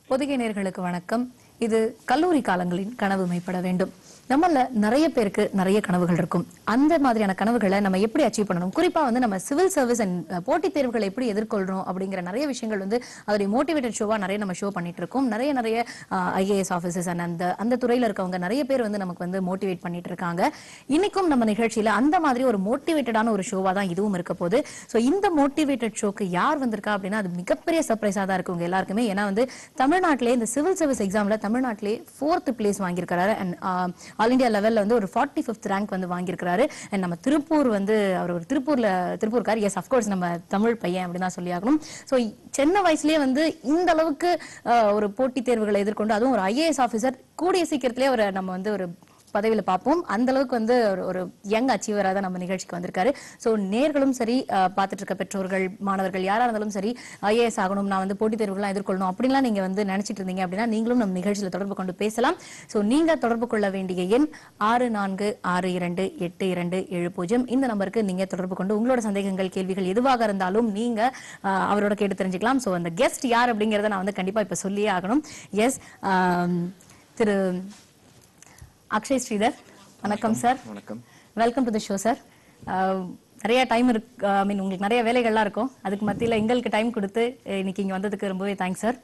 பொதிகை நேர்களுக்கு வணக்கம் இது கல்லூரி காலங்களின் கனவு மெய்ப்பட வேண்டும் நம்மள நிறைய பேருக்கு நிறைய கனவுகள் இருக்கும் அந்த மாதிரியான கனவுகளை நம்ம எப்படி அச்சீவ் பண்ணணும் குறிப்பா வந்து நம்ம சிவில் சர்வீஸ் அண்ட் போட்டித் தேர்வுகளை எப்படி எதிர்கொள்றோம் அப்படிங்கிற நிறைய விஷயங்கள் வந்து அதோடைய மோட்டிவேட்டட் ஷோவா நிறைய நம்ம ஷோ பண்ணிட்டு இருக்கோம் நிறைய நிறைய ஐஏஎஸ் ஆஃபீஸர்ஸ் அண்ட் அந்த அந்த துறையில இருக்கவங்க நிறைய பேர் வந்து நமக்கு வந்து மோட்டிவேட் பண்ணிட்டு இருக்காங்க இன்னைக்கும் நம்ம நிகழ்ச்சியில அந்த மாதிரி ஒரு மோட்டிவேட்டடான ஒரு ஷோவா தான் இதுவும் இருக்க போகுது ஸோ இந்த மோட்டிவேட்டட் ஷோக்கு யார் வந்திருக்கா அப்படின்னா அது மிகப்பெரிய சர்ப்ரைஸா தான் இருக்கு உங்க எல்லாருக்குமே ஏன்னா வந்து தமிழ்நாட்டிலே இந்த சிவில் சர்வீஸ் எக்ஸாம்ல தமிழ்நாட்டிலே ஃபோர்த் பிளேஸ் வாங்கியிருக்காரு அண்ட் ஆல் இந்தியா லெவல்ல வந்து ஒரு ஃபார்ட்டி ஃபிஃப்த் ரேங்க் வந்து வாங்கியிருக்காரு அண்ட் நம்ம திருப்பூர் வந்து அவர் ஒரு திருப்பூர்ல திருப்பூர்கார் எஸ் அஃப்கோர்ஸ் நம்ம தமிழ் பையன் அப்படின்னு தான் சொல்லி ஆகணும் ஸோ சின்ன வயசுலயே வந்து இந்த அளவுக்கு அஹ், ஒரு போட்டித் தேர்வுகளை எதிர்கொண்டு அதுவும் ஒரு ஐஏஎஸ் ஆஃபீஸர் கூடிய சீக்கிரத்திலே ஒரு நம்ம வந்து ஒரு பதவியில பார்ப்போம் அந்த அளவுக்கு வந்து ஒரு ஒரு யங் அச்சீவரா தான் நம்ம நிகழ்ச்சிக்கு வந்திருக்காரு ஸோ நேர்களும் சரி அஹ், பார்த்துட்டு இருக்க பெற்றோர்கள் மாணவர்கள் யாரா இருந்தாலும் சரி ஐஏஎஸ் ஆகணும் நான் வந்து போட்டித் தேர்வுகள்லாம் எதிர்கொள்ளணும் அப்படின்லாம் நீங்க வந்து நினைச்சிட்டு இருந்தீங்க அப்படின்னா நீங்களும் நம்ம நிகழ்ச்சியில தொடர்பு கொண்டு பேசலாம் ஸோ நீங்க தொடர்பு கொள்ள வேண்டிய எண் ஆறு நான்கு ஆறு இரண்டு எட்டு இரண்டு ஏழு பூஜ்ஜியம் இந்த நம்பருக்கு நீங்க தொடர்பு கொண்டு உங்களோட சந்தேகங்கள் கேள்விகள் எதுவாக இருந்தாலும் நீங்க அஹ், அவரோட கேட்டு தெரிஞ்சுக்கலாம் ஸோ அந்த கெஸ்ட் யார் அப்படிங்கறத நான் வந்து கண்டிப்பா இப்ப சொல்லியே ஆகணும் எஸ் திரு அக்ஷய் ஸ்ரீதர் வணக்கம் சார் வணக்கம் welcome to the show sir நிறைய டைம் இருக்கு ஐ மீன் உங்களுக்கு நிறைய வேலைகள்லாம் இருக்கும் அதுக்கு மத்தியில் எங்களுக்கு டைம் கொடுத்து அஹ், இன்னைக்கு இங்கே வந்ததுக்கு ரொம்பவே தேங்க்ஸ் சார்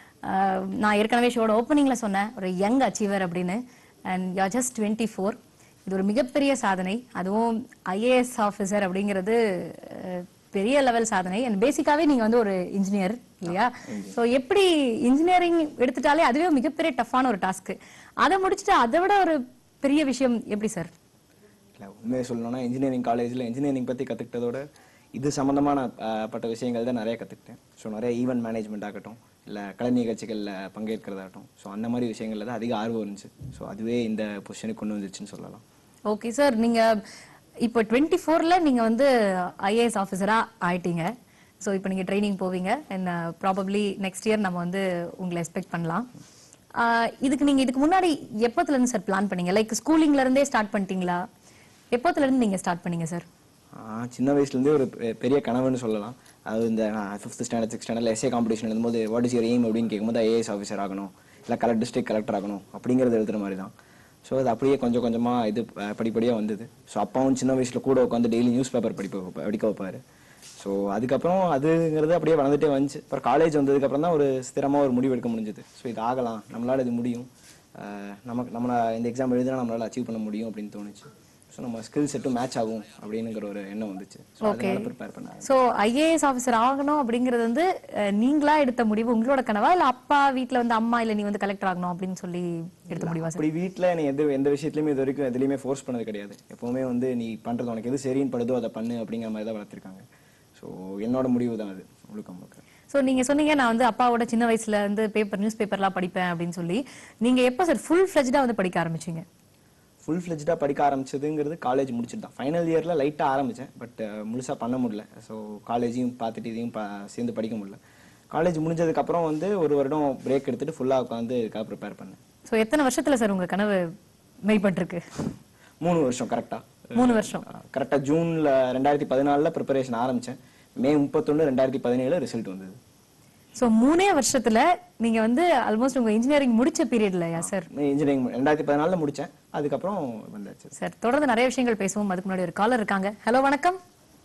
நான் ஏற்கனவே ஷோட ஓப்பனிங்கில் சொன்னேன் ஒரு யங் அச்சீவர் அப்படின்னு and you just twenty four இது ஒரு மிகப்பெரிய சாதனை அதுவும் ஐஏஎஸ் ஆஃபீஸர் அப்படிங்கிறது அஹ், பெரிய லெவல் சாதனை அண்ட் பேசிக்காவே நீங்க வந்து ஒரு இன்ஜினியர் இல்லையா ஸோ எப்படி இன்ஜினியரிங் எடுத்துட்டாலே அதுவே மிகப்பெரிய டஃப்பான ஒரு டாஸ்க் அதை முடிச்சுட்டு அதை விட ஒரு பெரிய விஷயம் எப்படி சார் இல்லை உண்மையை சொல்லணும்னா இன்ஜினியரிங் காலேஜில் இன்ஜினியரிங் பற்றி கற்றுக்கிட்டதோட இது சம்மந்தமான அஹ், பட்ட விஷயங்கள் தான் நிறைய கற்றுக்கிட்டேன் ஸோ நிறைய ஈவெண்ட் மேனேஜ்மெண்ட் ஆகட்டும் இல்லை கலை நிகழ்ச்சிகளில் பங்கேற்கிறதாகட்டும் ஸோ அந்த மாதிரி விஷயங்கள்ல தான் அதிக ஆர்வம் இருந்துச்சு ஸோ அதுவே இந்த பொசிஷனுக்கு கொண்டு வந்துச்சுன்னு சொல்லலாம் ஓகே சார் நீங்க இப்போ டுவெண்ட்டி ஃபோர்ல நீங்க வந்து ஐஏஎஸ் ஆஃபீஸரா ஆயிட்டீங்க ஸோ இப்போ நீங்க ட்ரைனிங் போவீங்க அண்ட் ப்ராபப்ளி நெக்ஸ்ட் இயர் நம்ம வந்து உங்களை எக்ஸ்பெக்ட் பண்ணலாம் ஆஹ் இதுக்கு நீங்க இதுக்கு முன்னாடி எப்பத்துல இருந்து சார் பிளான் பண்ணீங்க லைக் ஸ்கூலிங்ல இருந்தே ஸ்டார்ட் பண்ணிட்டீங்களா எப்போத்துல இருந்து நீங்க ஸ்டார்ட் பண்ணீங்க சார் ஆஹ் சின்ன வயசுலேருந்தே ஒரு பெ- பெரிய கனவுன்னு சொல்லலாம் அது இந்த ஃபிஃப்த் ஸ்டாண்டர்ட் சிக்ஸ் ஸ்டாண்டர்ட்ல எஸ்ஏ காம்படிஷன் எழுதும்போது வாட் இஸ் யூர் எய்ம் அப்படின்னு கேட்கும்போது ஐஏஎஸ் ஆஃபீஸர் ஆகணும் இல்லை கலெக்ட் டிஸ்ட்ரிக்ட் கலெக்டர் ஆகணும் அப்படிங்கிறது எழுதுற மாதிரி தான் ஸோ அது அப்படியே கொஞ்சம் கொஞ்சமாக இது அஹ், படிப்படியாக வந்தது ஸோ அப்பாவும் சின்ன வயசில் கூட உட்காந்து டெய்லி நியூஸ் பேப்பர் படிப்ப வைப்ப- படிக்க வைப்பாரு ஸோ அதுக்கப்புறம் அதுங்கிறது அப்படியே வளர்ந்துட்டே வந்துச்சு அப்புறம் காலேஜ் வந்ததுக்கப்புறம் தான் ஒரு ஸ்திரமாக ஒரு முடிவு எடுக்க முடிஞ்சது ஸோ இது ஆகலாம் நம்மளால இது முடியும் அஹ், நமக்கு நம்மளை இந்த எக்ஸாம் எழுதினா நம்மளால அச்சீவ் பண்ண முடியும் அப்படின்னு தோணுச்சு ஸோ நம்ம ஸ்கில் செட்டும் மேட்ச் ஆகும் அப்படிங்கிற ஒரு எண்ணம் வந்துச்சு ஸோ அதனால ப்ரிப்பேர் பண்ணாங்க ஸோ ஐஏஎஸ் ஆஃபீஸர் ஆகணும் அப்படிங்கிறது வந்து அஹ், நீங்களா எடுத்த முடிவு உங்களோட கனவா இல்ல அப்பா வீட்ல வந்து அம்மா இல்ல நீ வந்து கலெக்டர் ஆகணும் அப்படின்னு சொல்லி எடுத்த முடிவா சார் அப்படி வீட்டில் நீ எது எந்த விஷயத்துலையுமே இது வரைக்கும் எதுலையுமே ஃபோர்ஸ் பண்ணது கிடையாது எப்பவுமே வந்து நீ பண்ணுறது உனக்கு எது சரின்னு படுதோ அதை பண்ணு அப்படிங்கிற மாதிரி தான் வளர்த்துருக்காங்க ஸோ என்னோட முடிவு தான் அது முழுக்க முழுக்க ஸோ நீங்க சொன்னீங்க நான் வந்து அப்பாவோட சின்ன வயசுல இருந்து பேப்பர் நியூஸ் பேப்பர்லாம் படிப்பேன் அப்படின்னு சொல்லி நீங்க எப்போ சார் ஃபுல் ஃபிளஜ்டா வந்து படிக்க ஆரம்பிச்சீங்க ஃபுல் ஃப்ளெஜ்டாக படிக்க ஆரம்பிச்சதுங்கிறது காலேஜ் முடிச்சுட்டு தான் ஃபைனல் இயரில் லைட்டாக ஆரம்பித்தேன் பட் முழுசாக பண்ண முடியல ஸோ காலேஜையும் பார்த்துட்டு இதையும் பா சேர்ந்து படிக்க முடியல காலேஜ் முடிஞ்சதுக்கப்புறம் வந்து ஒரு வருடம் பிரேக் எடுத்துட்டு ஃபுல்லாக உட்காந்து இதுக்காக ப்ரிப்பேர் பண்ணேன் ஸோ எத்தனை வருஷத்துல சார் உங்க கனவு மெய்ப்பட்டிருக்கு மூணு வருஷம் கரெக்டாக மூணு வருஷம் கரெக்டாக ஜூனில் ரெண்டாயிரத்தி பதினாலில் ப்ரிப்பரேஷன் ஆரம்பித்தேன் மே முப்பத்தொன்று ரெண்டாயிரத்தி பதினேழு ரிசல்ட் வந்தது ஸோ மூணே வருஷத்துல நீங்க வந்து ஆல்மோஸ்ட் உங்க இன்ஜினியரிங் முடிச்ச பீரியட்லயா சார் இன்ஜினியரிங் ரெண்டாயிரத்தி பதினாலில் முடித்தேன் அதுக்கப்புறம் வந்தாச்சு சார் தொடர்ந்து நிறைய விஷயங்கள் பேசுவோம் அதுக்கு முன்னாடி ஒரு காலர் இருக்காங்க ஹலோ வணக்கம்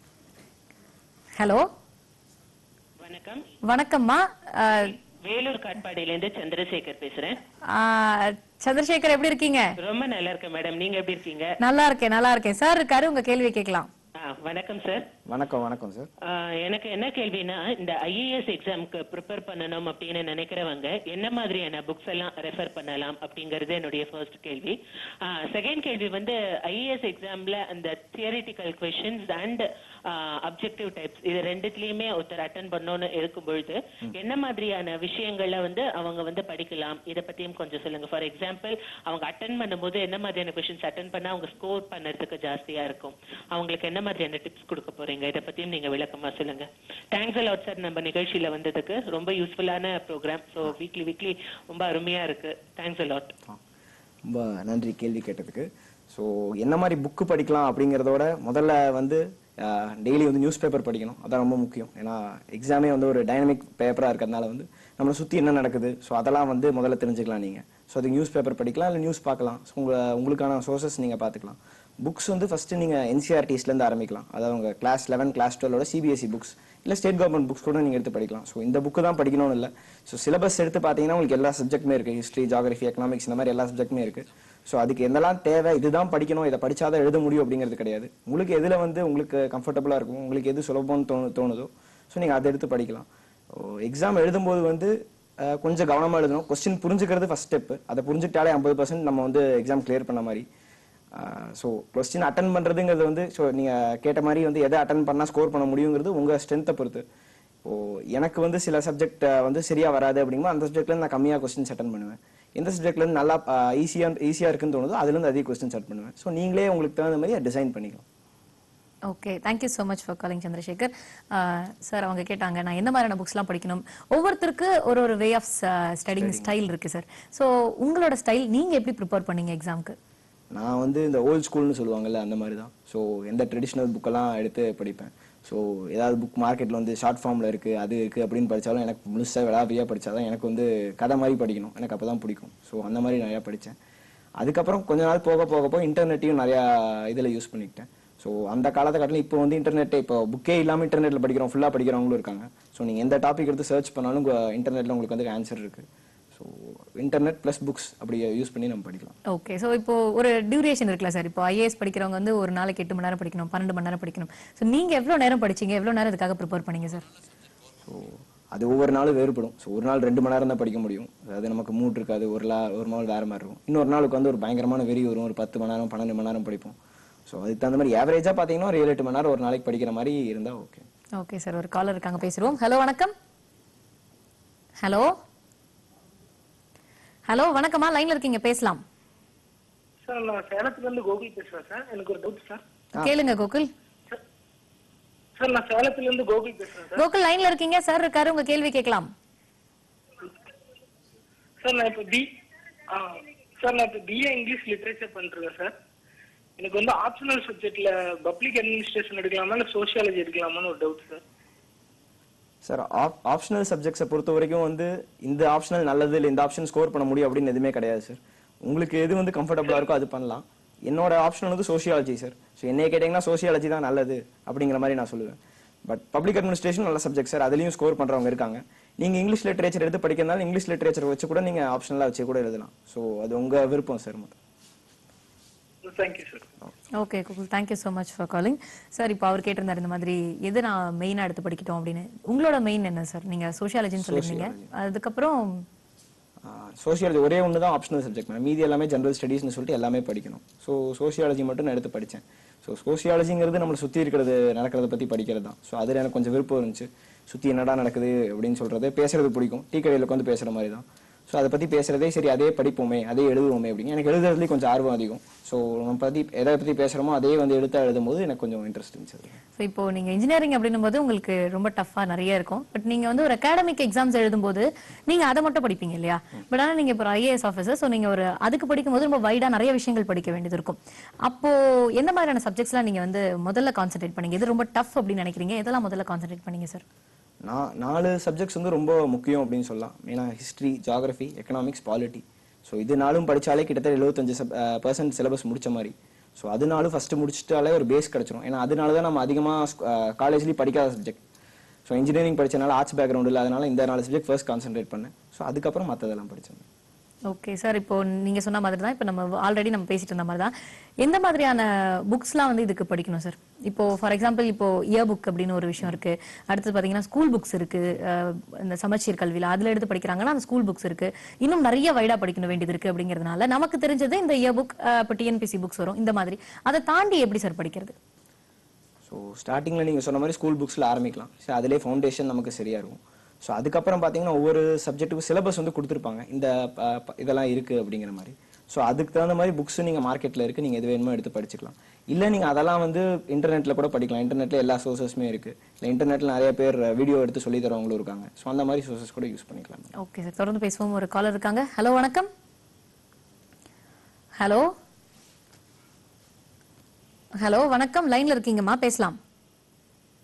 ஹலோ வணக்கம் வணக்கம்மா அஹ், வேலூர் காட்பாடியிலேருந்து சந்திரசேகர் பேசுறேன் அஹ், சந்திரசேகர் எப்படி இருக்கீங்க ரொம்ப நல்லா இருக்கேன் மேடம் நீங்க எப்படி இருக்கீங்க நல்லா இருக்கேன் நல்லா இருக்கேன் சார் இருக்காரு உங்க கேள்வி கேட்கலாம் ஆ, வணக்கம் சார் வணக்கம் வணக்கம் சார் ஆ, எனக்கு என்ன கேள்வினா இந்த ஐஏஎஸ் எக்ஸாம்க்கு ப்ரிப்பேர் பண்ணணும் அப்படின்னு நினைக்கிறவங்க என்ன மாதிரியான புக்ஸ் எல்லாம் ரெஃபர் பண்ணலாம் அப்படிங்கிறது என்னுடைய ஃபர்ஸ்ட் கேள்வி செகண்ட் கேள்வி வந்து ஐஏஎஸ் எக்ஸாம்ல அந்த theoretical questions and objective types இது ரெண்டுத்துலயுமே ஒருத்தர் அட்டன் பண்ணணும்னு இருக்கும் பொழுது என்ன மாதிரியான விஷயங்கள்ல வந்து அவங்க வந்து படிக்கலாம் இதை பத்தியும் கொஞ்சம் சொல்லுங்க ஃபார் எக்ஸாம்பிள் அவங்க அட்டன் பண்ணும்போது என்ன மாதிரியான கொஷின்ஸ் அட்டன் பண்ணா அவங்க ஸ்கோர் பண்ணுறதுக்கு ஜாஸ்தியா இருக்கும் அவங்களுக்கு என்ன மாதிரியான டிப்ஸ் கொடுக்க போறீங்க இதை பத்தியும் நீங்க விளக்கமா சொல்லுங்க தேங்க்ஸ் அலாட் சார் நம்ம நிகழ்ச்சியில வந்ததுக்கு ரொம்ப யூஸ்ஃபுல்லான ப்ரோக்ராம் ஸோ வீக்லி வீக்லி ரொம்ப அருமையா இருக்கு தேங்க்ஸ் அலாட் ரொம்ப நன்றி கேள்வி கேட்டதுக்கு ஸோ என்ன மாதிரி புக்கு படிக்கலாம் அப்படிங்கிறதோட முதல்ல வந்து டெய்லி வந்து நியூஸ் பேப்பர் படிக்கணும் அதான் ரொம்ப முக்கியம் ஏன்னா எக்ஸாமே வந்து ஒரு டைனமிக் பேப்பராக இருக்கிறதுனால வந்து நம்மளை சுற்றி என்ன நடக்குது ஸோ அதெல்லாம் வந்து முதல்ல தெரிஞ்சுக்கலாம் நீங்கள் ஸோ அதுக்கு நியூஸ் பேப்பர் படிக்கலாம் இல்லை நியூஸ் பார்க்கலாம் ஸோ உங்களை உங்களுக்கான சோர்சஸ் நீங்கள் பார்த்துக்கலாம் புக்ஸ் வந்து ஃபஸ்ட்டு நீங்கள் என்சிஆர்டிஸ்லேருந்து ஆரம்பிக்கலாம் அதாவது உங்கள் கிளாஸ் லெவன் கிளாஸ் டுவெலோட சிபிஎஸ்சி புக்ஸ் இல்லை ஸ்டேட் கவர்மெண்ட் புக்ஸ் கூட நீங்கள் எடுத்து படிக்கலாம் ஸோ இந்த புக்கு தான் படிக்கணும்னு இல்லை ஸோ சிலபஸ் எடுத்து பார்த்தீங்கன்னா உங்களுக்கு எல்லா சப்ஜெக்ட்டுமே இருக்குது ஹிஸ்ட்ரி ஜாகிரஃபி எக்கனாமிக்ஸ் இந்த மாதிரி எல்லா சப்ஜெக்ட்டுமே இருக்குது ஸோ அதுக்கு எந்தெல்லாம் தேவை இதுதான் படிக்கணும் இதை படிச்சாதான் எழுத முடியும் அப்படிங்கிறது கிடையாது உங்களுக்கு எதில் வந்து உங்களுக்கு கம்ஃபர்டபுளாக இருக்கும் உங்களுக்கு எது சுலபம்னு தோணு தோணுதோ ஸோ நீங்கள் அதை எடுத்து படிக்கலாம் எக்ஸாம் எழுதும்போது வந்து அஹ், கொஞ்சம் கவனமாக எழுதணும் கொஸ்டின் புரிஞ்சுக்கிறது ஃபஸ்ட் ஸ்டெப் அதை புரிஞ்சுக்கிட்டாலே ஐம்பது பர்சன்ட் நம்ம வந்து எக்ஸாம் கிளியர் பண்ண மாதிரி ஸோ கொஸ்டின் அட்டன் பண்ணுறதுங்கிறது வந்து ஸோ நீங்கள் கேட்ட மாதிரி வந்து எதை அட்டன் பண்ணால் ஸ்கோர் பண்ண முடியுங்கிறது உங்கள் ஸ்ட்ரென்த்தை பொறுத்து இப்போ எனக்கு வந்து சில சப்ஜெக்ட் வந்து சரியா வராது அப்படிங்கும்போது அந்த சப்ஜெக்ட்ல நான் கம்மியாக கொஸ்டின்ஸ் அட்டன் பண்ணுவேன் எந்த சப்ஜெக்ட்ல இருந்து நல்லா ஈஸியாக ஈஸியாக இருக்குன்னு தோணுதோ அதுலேருந்து அதிக கொஸ்டின்ஸ் அட்டன் பண்ணுவேன் ஸோ நீங்களே உங்களுக்கு தகுந்த மாதிரி டிசைன் பண்ணிக்கலாம் okay thank you so much for calling Chandrasekar sir அவங்க கேட்டாங்க நான் எந்த மாதிரியான புக்ஸ்லாம் படிக்கணும் ஒவ்வொருத்தருக்கு ஒரு ஒரு வே ஆஃப் ஸ்டடிங் ஸ்டைல் இருக்கு சார் ஸோ உங்களோட ஸ்டைல் நீங்க எப்படி ப்ரிப்பேர் பண்ணீங்க எக்ஸாம்க்கு நான் வந்து இந்த ஓல்ட் ஸ்கூல்னு சொல்லுவாங்கல்ல அந்த மாதிரி தான் ஸோ எந்த ட்ரெடிஷ்னல் புக்கெல்லாம் எடுத்து படிப்பேன் ஸோ ஏதாவது புக் மார்க்கெட்டில் வந்து ஷார்ட் ஃபார்மில் இருக்குது அது இருக்குது அப்படின்னு படித்தாலும் எனக்கு முழுசாக விளாவியாக படித்தாதான் எனக்கு வந்து கதை மாதிரி படிக்கணும் எனக்கு அப்போ தான் பிடிக்கும் ஸோ அந்த மாதிரி நிறையா படித்தேன் அதுக்கப்புறம் கொஞ்ச நாள் போக போக போக இன்டர்நெட்டையும் நிறையா இதில் யூஸ் பண்ணிக்கிட்டேன் ஸோ அந்த காலத்தை காட்டிலும் இப்போ வந்து இன்டர்நெட் இப்போ புக்கே இல்லாமல் இன்டர்நெட்டில் படிக்கிறோம் ஃபுல்லாக படிக்கிறவங்களும் இருக்காங்க ஸோ நீங்கள் எந்த டாபிக் எடுத்து சர்ச் பண்ணாலும் இன்டர்நெட்டில் உங்களுக்கு வந்து ஆன்சர் இருக்குது ஸோ இன்டர்நெட் ப்ளஸ் புக்ஸ் அப்படி யூஸ் பண்ணி நம்ம படிக்கலாம் ஓகே ஸோ இப்போ ஒரு டியூரேஷன் இருக்குல்ல சார் இப்போ ஐஏஎஸ் படிக்கிறவங்க வந்து ஒரு நாளைக்கு எட்டு மணி நேரம் படிக்கணும் பன்னெண்டு மணி நேரம் படிக்கணும் ஸோ நீங்க எவ்வளோ நேரம் படிச்சீங்க எவ்வளோ நேரம் இதுக்காக ப்ரிப்பேர் பண்ணீங்க சார் ஸோ அது ஒவ்வொரு நாளும் வேறுபடும் ஸோ ஒரு நாள் ரெண்டு மணி நேரம் தான் படிக்க முடியும் அதாவது நமக்கு மூட் இருக்காது ஒரு லா ஒரு நாள் வேறு மாதிரி இருக்கும் இன்னொரு நாளுக்கு வந்து ஒரு பயங்கரமான வெறி வரும் ஒரு பத்து மணி நேரம் பன்னெண்டு மணி நேரம் படிப்போம் ஸோ அதுக்கு தகுந்த மாதிரி ஆவரேஜாக பார்த்தீங்கன்னா ஒரு ஏழு எட்டு மணி நேரம் ஒரு நாளைக்கு படிக்கிற மாதிரி இருந்தால் ஓகே ஓகே சார் ஒரு காலர் இருக்காங்க பேசுறோம் ஹலோ வணக்கம் ஹலோ ஹலோ வணக்கம்மா லைன்ல இருக்கீங்க பேசலாம் சார் நான் சேலத்துல இருந்து கோகுல் பேசுறேன் சார் எனக்கு ஒரு டவுட் சார் கேளுங்க கோகுல் சார் நான் சேலத்துல இருந்து கோகுல் பேசுறேன் சார் கோகுல் லைன்ல இருக்கீங்க சார் இருக்காரு உங்க கேள்வி கேட்கலாம் சார் நான் இப்போ பி சார் நான் இப்போ பிஏ இங்கிலீஷ் லிட்ரேச்சர் பண்ணிருக்கேன் சார் எனக்கு வந்து ஆப்ஷனல் சப்ஜெக்ட்ல பப்ளிக் அட்மினிஸ்ட்ரேஷன் எடுக்கலாமா இல்லை சோஷியாலஜி எடுக்கலாமான்னு ஒரு டவுட் சார் சார் ஆப் ஆப்ஷனல் சப்ஜெக்ட்ஸை பொறுத்த வரைக்கும் வந்து இந்த ஆப்ஷனல் நல்லது இல்லை இந்த ஆப்ஷன் ஸ்கோர் பண்ண முடியும் அப்படின்னு எதுவுமே கிடையாது சார் உங்களுக்கு எது வந்து கம்ஃபர்டபுளாக இருக்கோ அது பண்ணலாம் என்னோட ஆப்ஷன் வந்து சோஷியாலஜி சார் ஸோ என்னைய கேட்டிங்கன்னா சோஷியாலஜி தான் நல்லது அப்படிங்கிற மாதிரி நான் சொல்லுவேன் பட் பப்ளிக் அட்மினிஸ்ட்ரேஷன் நல்ல சப்ஜெக்ட் சார் அதுலேயும் ஸ்கோர் பண்ணுறவங்க இருக்காங்க நீங்கள் இங்கிலீஷ் லிட்ரேச்சர் எடுத்து படிக்கிறதுனால இங்கிலீஷ் லிட்ரேச்சர் வச்சு கூட நீங்கள் ஆப்ஷனலாக வச்சு கூட எழுதலாம் ஸோ அது உங்கள் விருப்பம் sir thank you sir okay Gokul thank you so much for calling sir இப்போ அவர் கேட்டிருந்தார் இந்த மாதிரி எது நான் மெயினாக எடுத்து படிக்கட்டும் அப்படின்னு உங்களோட மெயின் என்ன சார் நீங்க சோஷியாலஜின்னு சொல்லியிருந்தீங்க அதுக்கப்புறம் சோஷியாலஜி ஒரே ஒன்று தான் ஆப்ஷனல் சப்ஜெக்ட் மேம் மீதி எல்லாமே ஜென்ரல் ஸ்டடீஸ்னு சொல்லிட்டு எல்லாமே படிக்கணும் ஸோ சோஷியாலஜி மட்டும் நான் எடுத்து படித்தேன் ஸோ சோஷியாலஜிங்கிறது நம்மளை சுற்றி இருக்கிறது நடக்கிறத பற்றி படிக்கிறது தான் ஸோ அதில் எனக்கு கொஞ்சம் விருப்பம் இருந்துச்சு சுற்றி என்னடா நடக்குது அப்படின்னு சொல்கிறது பேசுறது பிடிக்கும் டீ கடையில் உட்காந்து பேசுகிற மாதிரி தான் ஸோ அதை பற்றி பேசுகிறதே சரி அதே படிப்போமே அதே எழுதுவோமே அப்படின்னு எனக்கு எழுதுறதுலேயும் கொஞ்சம் ஆர்வம் அதிகம் ஸோ நம்ம பற்றி எதை பற்றி பேசுகிறோமோ அதே வந்து எடுத்து எழுதும்போது எனக்கு கொஞ்சம் இன்ட்ரெஸ்ட் இருந்துச்சு அதுல. ஸோ இப்போ நீங்க இன்ஜினியரிங் அப்படின்னும் போது உங்களுக்கு ரொம்ப டஃபா நிறைய இருக்கும் பட் நீங்க வந்து ஒரு அகாடமிக் எக்ஸாம்ஸ் எழுதும்போது நீங்க அதை மட்டும் படிப்பீங்க இல்லையா பட் ஆனா நீங்க இப்போ ஐஏஎஸ் ஆஃபீஸர் ஸோ நீங்க ஒரு அதுக்கு படிக்கும்போது ரொம்ப வைடா நிறைய விஷயங்கள் படிக்க வேண்டியது இருக்கும் அப்போ எந்த மாதிரியான சப்ஜெக்ட்ஸ்லாம் நீங்க வந்து முதல்ல கான்சென்ட்ரேட் பண்ணீங்க எது ரொம்ப டஃப் அப்படின்னு நினைக்கிறீங்க எதெல்லாம் முதல்ல கான்சென்ட்ரேட் பண்ணீங்க சார் நான் நாலு சப்ஜெக்ட்ஸ் வந்து ரொம்ப முக்கியம் அப்படின்னு சொல்லலாம் மெயினாக history geography economics polity so இது நாளும் படித்தாலே கிட்டத்தட்ட எழுபத்தஞ்சு சப் பர்சன்ட் சிலபஸ் முடிச்ச மாதிரி ஸோ அதனாலும் ஃபஸ்ட்டு முடிச்சிட்டாலே ஒரு பேஸ் கிடச்சிரும் ஏன்னா அதனால தான் நம்ம அதிகமாக காலேஜ்லேயும் படிக்காத சப்ஜெக்ட் ஸோ இன்ஜினியரிங் படிச்சனால ஆர்ட்ஸ் பேக்ரவுண்ட் இல்லை அதனால இந்த நாலு சப்ஜெக்ட் ஃபர்ஸ்ட் கான்சென்ட்ரேட் பண்ணேன் ஸோ அதுக்கப்புறம் மற்றதெல்லாம் படித்தேன் ஓகே சார் இப்போ நீங்க சொன்ன மாதிரி தான் இப்போ நம்ம ஆல்ரெடி நம்ம பேசிட்டு இருந்த மாதிரி தான் எந்த மாதிரியான புக்ஸ்லாம் வந்து இதுக்கு படிக்கணும் சார் இப்போ ஃபார் எக்ஸாம்பிள் இப்போ இயர் புக் அப்படின்னு ஒரு விஷயம் இருக்கு அடுத்து பாத்தீங்கன்னா ஸ்கூல் புக்ஸ் இருக்கு அஹ் இந்த சமச்சீர் கல்வியில அதுல எடுத்து படிக்கிறாங்கன்னா அந்த ஸ்கூல் புக்ஸ் இருக்கு இன்னும் நிறைய வைடா படிக்கணும் வேண்டியது இருக்கு அப்படிங்கிறதுனால நமக்கு தெரிஞ்சது இந்த இயர் புக் இப்போ டிஎன்பிசி புக்ஸ் வரும் இந்த மாதிரி அதை தாண்டி எப்படி சார் படிக்கிறது ஸோ ஸ்டார்டிங்கில் நீங்கள் சொன்ன மாதிரி ஸ்கூல் புக்ஸில் ஆரம்பிக்கலாம் ஸோ அதிலே ஃபவுண்டேஷன் நமக்கு சரியாக இருக்கும் ஸோ அதுக்கப்புறம் பார்த்தீங்கன்னா ஒவ்வொரு சப்ஜெக்ட்டுக்கும் சிலபஸ் வந்து கொடுத்துருப்பாங்க இந்த ப- ப- இதெல்லாம் இருக்குது அப்படிங்கிற மாதிரி ஸோ அதுக்கு தகுந்த மாதிரி புக்ஸ் நீங்கள் மார்க்கெட்டில் இருக்குது நீங்கள் எது வேணுமோ எடுத்து படிச்சுக்கலாம் இல்லை நீங்கள் அதெல்லாம் வந்து இன்டர்நெட்டில் கூட படிக்கலாம் இன்டர்நெட்டில் எல்லா சோர்சஸுமே இருக்குது இல்லை இன்டர்நெட்டில் நிறைய பேர் வீடியோ எடுத்து சொல்லி தரவங்களும் இருக்காங்க ஸோ அந்த மாதிரி சோர்சஸ் கூட யூஸ் பண்ணிக்கலாம் ஓகே சார் தொடர்ந்து பேசுவோம் ஒரு காலர் இருக்காங்க ஹலோ வணக்கம் ஹலோ ஹலோ வணக்கம் லைன்ல இருக்கீங்கம்மா பேசலாம்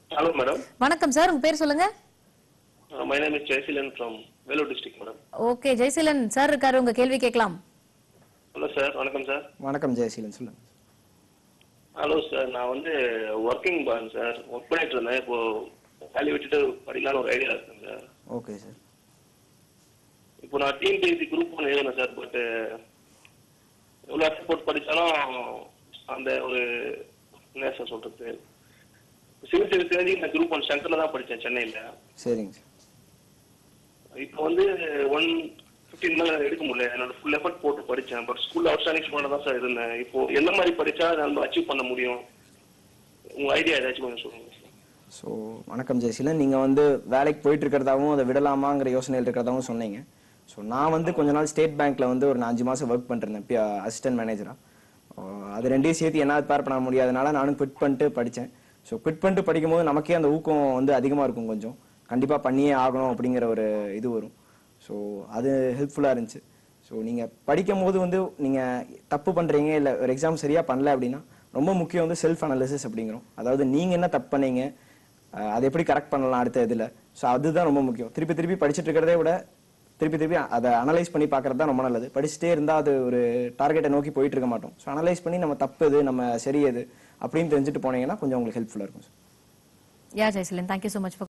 Hello, madam. வணக்கம் சார் உங்க பேர் சொல்லுங்க Uh, my name is Jayasilan from Vellore district, madam. Okay Jayaseelan sir இருக்காரு உங்க கேள்வி கேட்கலாம் ஹலோ சார் வணக்கம் சார் வணக்கம் ஜெயசீலன் சொல்லுங்க ஹலோ சார் நான் வந்து ஒர்க்கிங் பான் சார் ஒர்க் பண்ணிட்டு இருந்தேன் இப்போ வேலையை விட்டுட்டு படிக்கலாம்னு ஒரு ஐடியா இருக்கேன் சார் ஓகே சார் இப்போ நான் டிஎன்பிஎஸ்சி குரூப் ஒன்று எழுதினேன் சார் பட் எவ்வளோ எஃபர்ட் போட்டு படித்தாலும் அந்த ஒரு என்ன சார் சொல்றது சிவில் சர்வீஸ் தெரிஞ்சு நான் குரூப் ஒன் சென்டரில் தான் படித்தேன் சென்னையில் சரிங்க சார் இப்போ வந்து ஒன் ஃபிஃப்டீன் மேல எடுக்க முடியல என்னோட ஃபுல் எஃபர்ட் போட்டு படிச்சேன் பட் ஸ்கூல் அவுட்ஸ்டாண்டிங் ஸ்டூடெண்ட் தான் சார் இருந்தேன் இப்போ எந்த மாதிரி படிச்சா நம்ம அச்சீவ் பண்ண முடியும் உங்க ஐடியா ஏதாச்சும் கொஞ்சம் சொல்லுங்க சார் ஸோ வணக்கம் ஜெயசீலன் நீங்கள் வந்து வேலைக்கு போயிட்டு இருக்கிறதாவும் அதை விடலாமாங்கிற யோசனையில் இருக்கிறதாவும் சொன்னீங்க ஸோ நான் வந்து கொஞ்ச நாள் ஸ்டேட் பேங்க்ல வந்து ஒரு அஞ்சு மாதம் ஒர்க் பண்ணிருந்தேன் அசிஸ்டன்ட் மேனேஜராக அது ரெண்டையும் சேர்த்து என்னால் பேர் பண்ண முடியாதனால நானும் குவிட் பண்ணிட்டு படித்தேன் ஸோ குவிட் பண்ணிட்டு படிக்கும்போது நமக்கே அந்த ஊக்கம் வந்து அதிகமாக இருக்கும் கொஞ்சம் கண்டிப்பாக பண்ணியே ஆகணும் அப்படிங்கிற ஒரு இது வரும் ஸோ அது ஹெல்ப்ஃபுல்லாக இருந்துச்சு ஸோ நீங்கள் படிக்கும் போது வந்து நீங்கள் தப்பு பண்ணுறீங்க இல்லை ஒரு எக்ஸாம் சரியாக பண்ணல அப்படின்னா ரொம்ப முக்கியம் வந்து செல்ஃப் அனாலிசிஸ் அப்படிங்கிறோம் அதாவது நீங்கள் என்ன தப்பு பண்ணீங்க அஹ் அதை எப்படி கரெக்ட் பண்ணலாம் அடுத்த இதில் ஸோ அதுதான் ரொம்ப முக்கியம் திருப்பி திருப்பி படிச்சுட்டு இருக்கிறதே விட திருப்பி திருப்பி அதை அனலைஸ் பண்ணி பார்க்கறது தான் ரொம்ப நல்லது படிச்சுட்டே இருந்தால் அது ஒரு டார்கெட்டை நோக்கி போயிட்டு இருக்க மாட்டோம் ஸோ அனலைஸ் பண்ணி நம்ம தப்பு எது நம்ம சரி எது அப்படின்னு தெரிஞ்சுட்டு போனீங்கன்னா கொஞ்சம் உங்களுக்கு ஹெல்ப்ஃபுல்லாக இருக்கும் sir yeah Jayaseelan thank you so much